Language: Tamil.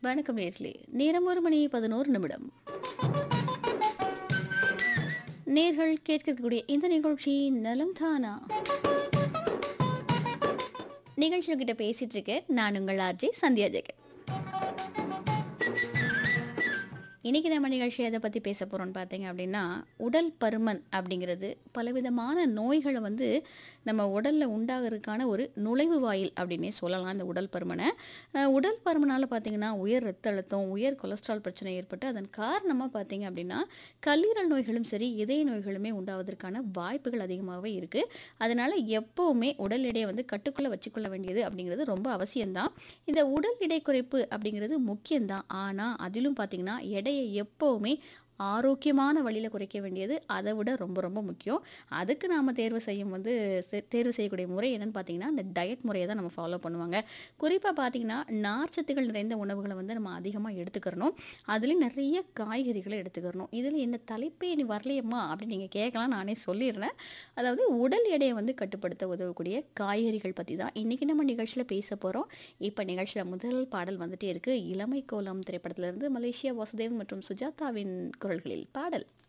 வணக்கம் நேர்களே நேரம் ஒரு மணி பதினோரு நிமிடம் நேர்கள் கேட்கக்கூடிய இந்த நிகழ்ச்சி நலம் தானா நிகழ்ச்சியில் கிட்ட பேசிட்டு இருக்கேன் நான் உங்கள் ஆர்ஜே சந்தியா ஜெகன் இன்னைக்கு நம்ம நிகழ்ச்சி எதை பற்றி பேச போகிறோம்னு பார்த்தீங்க அப்படின்னா உடல் பருமன் அப்படிங்கிறது பலவிதமான நோய்களை வந்து நம்ம உடலில் உண்டாகிறதுக்கான ஒரு நுழைவு வாயில் அப்படின்னே சொல்லலாம் இந்த உடல் பருமனை அஹ் உடல் பருமனால் பார்த்தீங்கன்னா உயர் ரத்த அழுத்தம் உயர் கொலஸ்ட்ரால் பிரச்சனை ஏற்பட்டு அதன் காரணமாக பார்த்தீங்க அப்படின்னா கல்லீரல் நோய்களும் சரி இதய நோய்களுமே உண்டாவதற்கான வாய்ப்புகள் அதிகமாகவே இருக்குது அதனால் எப்போவுமே உடல் எடையை வந்து கட்டுக்குள்ளே வச்சுக்கொள்ள வேண்டியது அப்படிங்கிறது ரொம்ப அவசியம்தான் இந்த உடல் எடை குறைப்பு அப்படிங்கிறது முக்கியம்தான் ஆனால் அதிலும் பார்த்தீங்கன்னா எடையை எப்போவுமே ஆரோக்கியமான வழியில் குறைக்க வேண்டியது அதை விட ரொம்ப ரொம்ப முக்கியம் அதுக்கு நாம் தேர்வு செய்யும் வந்து செ- தேர்வு செய்யக்கூடிய முறை என்னன்னு பார்த்தீங்கன்னா இந்த டயட் முறையை தான் நம்ம ஃபாலோ பண்ணுவாங்க குறிப்பாக பார்த்தீங்கன்னா நார்ச்சத்துகள் நிறைந்த உணவுகளை வந்து நம்ம அதிகமாக எடுத்துக்கிறணும் அதுலேயும் நிறைய காய்கறிகளை எடுத்துக்கிறணும் இதில் என்ன தலைப்பே நீ வரலையம்மா அப்படின்னு நீங்கள் கேட்கலாம் நானே சொல்லிடுறேன் அதாவது உடல் எடையை வந்து கட்டுப்படுத்த உதவக்கூடிய காய்கறிகள் பற்றி தான் இன்றைக்கி நம்ம நிகழ்ச்சியில் பேச போகிறோம் இப்போ நிகழ்ச்சியில் முதல் பாடல் வந்துட்டே இருக்கு இளமை கோலம் திரைப்படத்திலிருந்து மலேசியா வாசுதேவன் மற்றும் சுஜாதாவின் குரல்களில் பாடல்